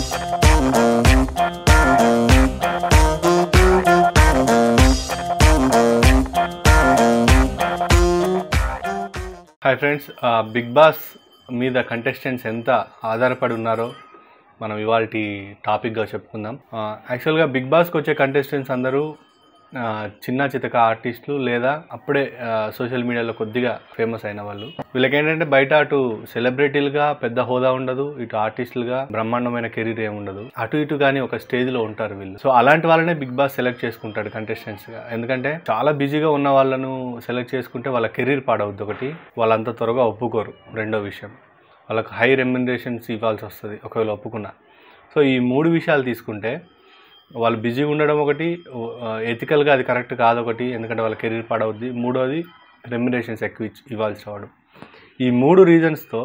Hi friends Big Boss మీద contestants ఎంత ఆధారపడి ఉన్నారో మనం ఇవాళ టాపిక్గా చెప్పుకుందాం యాక్చువల్గా బిగ్ బాస్కి వచ్చే కంటెస్టెంట్స్ అందరూ ఆ, చిన్న చితక ఆర్టిస్టులు లేదా అప్పుడే సోషల్ మీడియాలో కొద్దిగా ఫేమస్ అయిన వాళ్ళు వీళ్ళకి ఏంటంటే బయట అటు సెలబ్రిటీలుగా పెద్ద హోదా ఉండదు ఇటు ఆర్టిస్టులుగా బ్రహ్మాండమైన కెరీర్ ఏమి ఉండదు అటు ఇటు కానీ ఒక స్టేజ్ లో ఉంటారు వీళ్ళు సో అలాంటి వాళ్ళనే బిగ్ బాస్ సెలెక్ట్ చేసుకుంటాడు కంటెస్టెంట్స్ గా ఎందుకంటే చాలా బిజీగా ఉన్న వాళ్ళను సెలెక్ట్ చేసుకుంటే వాళ్ళ కెరీర్ పాడవద్దు ఒకటి వాళ్ళంత త్వరగా ఒప్పుకోరు రెండో విషయం వాళ్ళకి హై రెమ్యునరేషన్స్ ఇవ్వాల్సి వస్తుంది ఒకవేళ ఒప్పుకున్నా సో ఈ మూడు విషయాలు తీసుకుంటే వాళ్ళు బిజీగా ఉండడం ఒకటి ఎథికల్గా అది కరెక్ట్ కాదు ఒకటి ఎందుకంటే వాళ్ళ కెరీర్ పాడవుద్ది మూడోది రెమ్యునరేషన్స్ ఎక్కువ ఇచ్చి ఇవ్వాల్సి రావడం ఈ మూడు రీజన్స్తో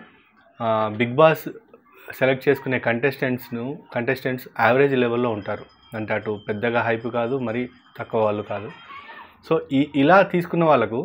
బిగ్ బాస్ సెలెక్ట్ చేసుకునే కంటెస్టెంట్స్ను కంటెస్టెంట్స్ యావరేజ్ లెవెల్లో ఉంటారు అంటే అటు పెద్దగా హైప్ కాదు మరి తక్కువ వాళ్ళు కాదు సో ఈ ఇలా తీసుకున్న వాళ్ళకు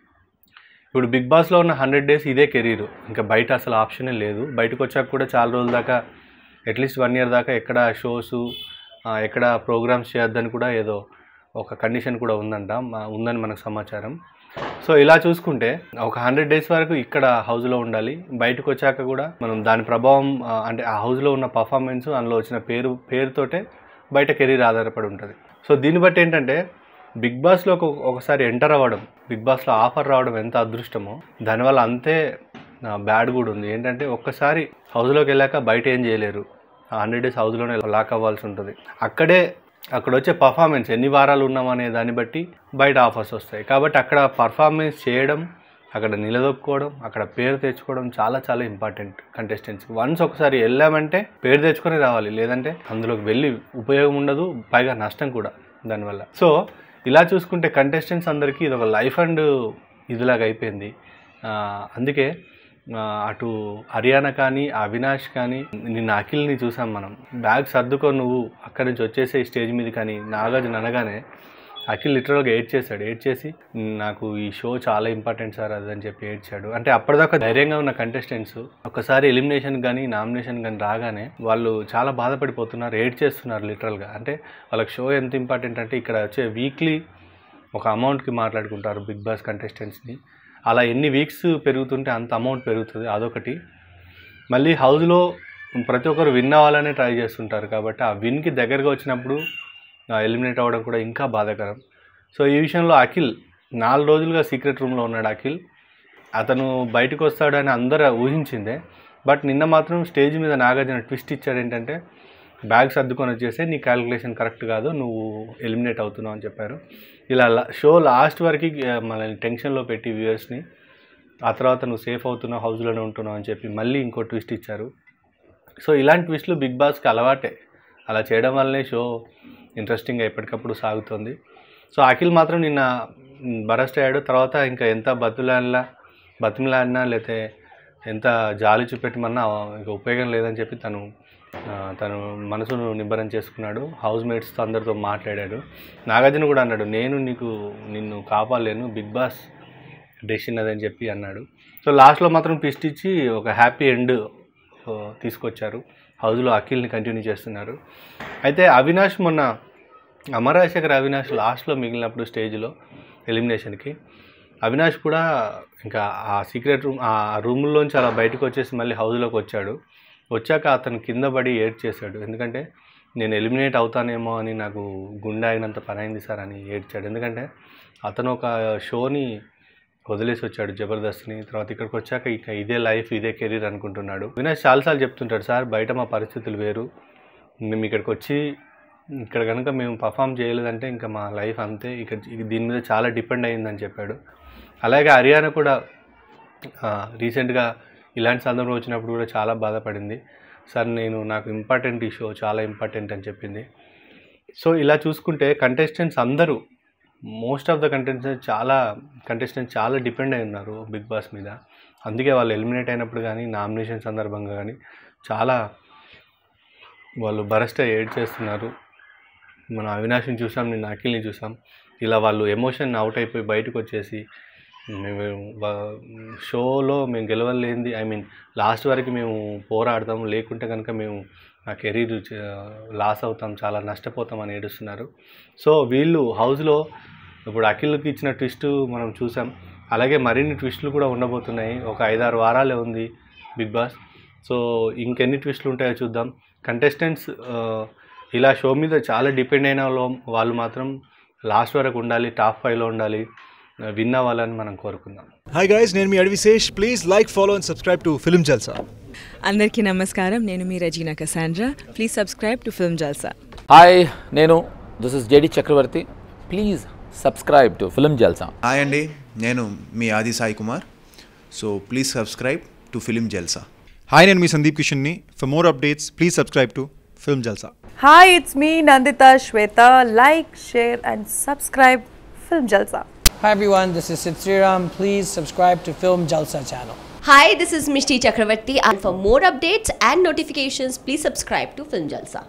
ఇప్పుడు బిగ్ బాస్లో ఉన్న హండ్రెడ్ డేస్ ఇదే కెరీర్ ఇంకా బయట అసలు ఆప్షనే లేదు బయటకు వచ్చాక కూడా చాలా రోజుల దాకా అట్లీస్ట్ వన్ ఇయర్ దాకా ఎక్కడ షోస్ ఎక్కడ ప్రోగ్రామ్స్ చేయొద్దని కూడా ఏదో ఒక కండిషన్ కూడా ఉందంట మా- ఉందని మనకు సమాచారం సో ఇలా చూసుకుంటే ఒక హండ్రెడ్ డేస్ వరకు ఇక్కడ హౌస్లో ఉండాలి బయటకు వచ్చాక కూడా మనం దాని ప్రభావం ఆ, అంటే ఆ హౌస్లో ఉన్న పర్ఫార్మెన్స్ అందులో వచ్చిన పేరు పేరుతోటే బయట కెరీర్ ఆధారపడి ఉంటుంది సో దీన్ని బట్టి ఏంటంటే బిగ్ బాస్లో ఒక ఒకసారి ఎంటర్ అవ్వడం బిగ్ బాస్లో ఆఫర్ రావడం ఎంత అదృష్టమో దానివల్ల అంతే బ్యాడ్ కూడా ఉంది ఏంటంటే ఒక్కసారి హౌస్లోకి వెళ్ళాక బయట ఏం చేయలేరు ఆ హండ్రెడ్ డేస్ హౌస్లోనే లాక్ అవ్వాల్సి ఉంటుంది అక్కడే అక్కడ వచ్చే పర్ఫార్మెన్స్ ఎన్ని వారాలు ఉన్నాం అనే దాన్ని బట్టి బయట ఆఫర్స్ వస్తాయి కాబట్టి అక్కడ పర్ఫార్మెన్స్ చేయడం అక్కడ నిలదొక్కుకోవడం అక్కడ పేరు తెచ్చుకోవడం చాలా చాలా ఇంపార్టెంట్ కంటెస్టెంట్స్ వన్స్ ఒకసారి వెళ్ళామంటే పేరు తెచ్చుకొని రావాలి లేదంటే అందులోకి వెళ్ళి ఉపయోగం ఉండదు పైగా నష్టం కూడా దానివల్ల సో ఇలా చూసుకుంటే కంటెస్టెంట్స్ అందరికీ ఇది ఒక లైఫ్ అండ్ ఇదిలాగా అయిపోయింది ఆ, అందుకే ఆ, అటు హర్యానా కానీ అవినాష్ కానీ నిన్న అఖిల్ని చూసాం మనం బ్యాగ్ సర్దుకో నువ్వు అక్కడి నుంచి వచ్చేసే స్టేజ్ మీద కానీ నాగార్జున అనగానే అఖిల్ లిటరల్గా ఏడ్ చేశాడు ఏడ్ చేసి నాకు ఈ షో చాలా ఇంపార్టెంట్ సార్ అదని చెప్పి ఏడ్చాడు అంటే అప్పటిదాకా ధైర్యంగా ఉన్న కంటెస్టెంట్స్ ఒకసారి ఎలిమినేషన్ కానీ నామినేషన్ కానీ రాగానే వాళ్ళు చాలా బాధపడిపోతున్నారు ఏడ్ చేస్తున్నారు లిటరల్గా అంటే వాళ్ళకి షో ఎంత ఇంపార్టెంట్ అంటే ఇక్కడ వచ్చే వీక్లీ ఒక అమౌంట్కి మాట్లాడుకుంటారు బిగ్ బాస్ కంటెస్టెంట్స్ని అలా ఎన్ని వీక్స్ పెరుగుతుంటే అంత అమౌంట్ పెరుగుతుంది అదొకటి మళ్ళీ హౌస్లో ప్రతి ఒక్కరు విన్ అవ్వాలనే ట్రై చేస్తుంటారు కాబట్టి ఆ విన్కి దగ్గరగా వచ్చినప్పుడు ఎలిమినేట్ అవ్వడం కూడా ఇంకా బాధాకరం సో ఈ విషయంలో అఖిల్ నాలుగు రోజులుగా సీక్రెట్ రూమ్లో ఉన్నాడు అఖిల్ అతను బయటకు వస్తాడని అందరూ ఊహించిందే బట్ నిన్న మాత్రం స్టేజ్ మీద నాగార్జున ట్విస్ట్ ఇచ్చాడు ఏంటంటే బ్యాగ్ సర్దుకొని వచ్చేసి నీ క్యాలిక్యులేషన్ కరెక్ట్ కాదు నువ్వు ఎలిమినేట్ అవుతున్నావు అని చెప్పారు ఇలా లా- షో లాస్ట్ వరకు ఆ, మనల్ని టెన్షన్లో పెట్టి వ్యూయర్స్ని ఆ తర్వాత నువ్వు సేఫ్ అవుతున్నావు హౌస్లోనే ఉంటున్నావు అని చెప్పి మళ్ళీ ఇంకో ట్విస్ట్ ఇచ్చారు సో ఇలాంటి ట్విస్ట్లు బిగ్ బాస్కి అలవాటే అలా చేయడం వల్లనే షో ఇంట్రెస్టింగ్గా ఎప్పటికప్పుడు సాగుతుంది సో అఖిల్ మాత్రం నిన్న బరస్ట్ అయ్యాడు తర్వాత ఇంకా ఎంత బతులాడినా బతిమలాడినా లేకపోతే ఎంత జాలి చూపెట్టమన్నా ఇక ఉపయోగం లేదని చెప్పి తను ఆ, తను మనసును నిబ్బరం చేసుకున్నాడు హౌస్ మేట్స్తో అందరితో మాట్లాడాడు నాగార్జున కూడా అన్నాడు నేను నీకు నిన్ను కాపాడలేను బిగ్ బాస్ డెసిషన్ అదని చెప్పి అన్నాడు సో లాస్ట్లో మాత్రం ట్విస్ట్ ఇచ్చి ఒక హ్యాపీ ఎండ్ తీసుకొచ్చారు హౌస్లో అఖిల్ని కంటిన్యూ చేస్తున్నారు అయితే అవినాష్ మొన్న అమరాశేఖర్ అవినాష్ లాస్ట్లో మిగిలినప్పుడు స్టేజ్లో ఎలిమినేషన్కి అవినాష్ కూడా ఇంకా ఆ సీక్రెట్ రూమ్ ఆ రూమ్లోంచి అలా బయటకు వచ్చేసి మళ్ళీ హౌస్లోకి వచ్చాడు వచ్చాక అతను కింద పడి ఏడ్ చేశాడు ఎందుకంటే నేను ఎలిమినేట్ అవుతానేమో అని నాకు గుండె ఆగినంత పని అయింది సార్ అని ఏడ్చాడు ఎందుకంటే అతను ఒక షోని వదిలేసి వచ్చాడు జబర్దస్త్ని తర్వాత ఇక్కడికి వచ్చాక ఇక ఇదే లైఫ్ ఇదే కెరీర్ అనుకుంటున్నాడు అవినాష్ చాలాసార్లు చెప్తుంటాడు సార్ బయట మా పరిస్థితులు వేరు మేము ఇక్కడికి వచ్చి ఇక్కడ కనుక మేము పర్ఫామ్ చేయలేదంటే ఇంకా మా లైఫ్ అంతే ఇక్కడ ఇది దీని మీద చాలా డిపెండ్ అయ్యిందని చెప్పాడు అలాగే హర్యానా కూడా రీసెంట్గా ఇలాంటి సందర్భం వచ్చినప్పుడు కూడా చాలా బాధపడింది సార్ నేను నాకు ఇంపార్టెంట్ ఈ షో చాలా ఇంపార్టెంట్ అని చెప్పింది సో ఇలా చూసుకుంటే కంటెస్టెంట్స్ అందరూ మోస్ట్ ఆఫ్ ద కంటెస్టెంట్స్ చాలా కంటెస్టెంట్స్ చాలా డిపెండ్ అయి ఉన్నారు బిగ్ బాస్ మీద అందుకే వాళ్ళు ఎలిమినేట్ అయినప్పుడు కానీ నామినేషన్ సందర్భంగా కానీ చాలా వాళ్ళు బరస్ట్ ఏడ్ చేస్తున్నారు మనం అవినాష్ని చూసాం నేను అఖిల్ని చూసాం ఇలా వాళ్ళు ఎమోషన్ అవుట్ అయిపోయి బయటకు వచ్చేసి మేము వా- షోలో మేము గెలవలేంది ఐ మీన్ లాస్ట్ వరకు మేము పోరాడతాం లేకుంటే కనుక మేము ఆ కెరీర్ లాస్ అవుతాం చాలా నష్టపోతాం అని ఏడుస్తున్నారు సో వీళ్ళు హౌస్లో ఇప్పుడు అఖిల్కి ఇచ్చిన ట్విస్ట్ మనం చూసాం అలాగే మరిన్ని ట్విస్టులు కూడా ఉండబోతున్నాయి ఒక ఐదారు వారాలే ఉంది బిగ్ బాస్ సో ఇంకెన్ని ట్విస్టులు ఉంటాయో చూద్దాం కంటెస్టెంట్స్ ఇలా షో మీద చాలా డిపెండ్ అయిన వాళ్ళు- వాళ్ళు మాత్రం లాస్ట్ వరకు ఉండాలి టాప్ ఫైవ్లో ఉండాలి విన్ అవ్వాలని మనం కోరుకుందాం హాయ్ గైస్ నేను మీ Adivi Sesh please like follow and subscribe to film Jalsa అందరికీ నమస్కారం నేను మీ Regina Cassandra please subscribe to film Jalsa hi నేను this is JD Chakravarthy please subscribe to film Jalsa hi అండి నేను మీ Aadi Sai Kumar so please subscribe to film Jalsa hi నేను మీ సందీప్ కిషన్ని for more updates please subscribe to film Jalsa Hi, it's me Nandita Shweta. Like, share, and subscribe Film Jalsa. Hi everyone, this is Sid Sriram. Please subscribe to Film Jalsa channel. Hi, this is Mishti Chakravarti and for more updates and notifications, please subscribe to Film Jalsa.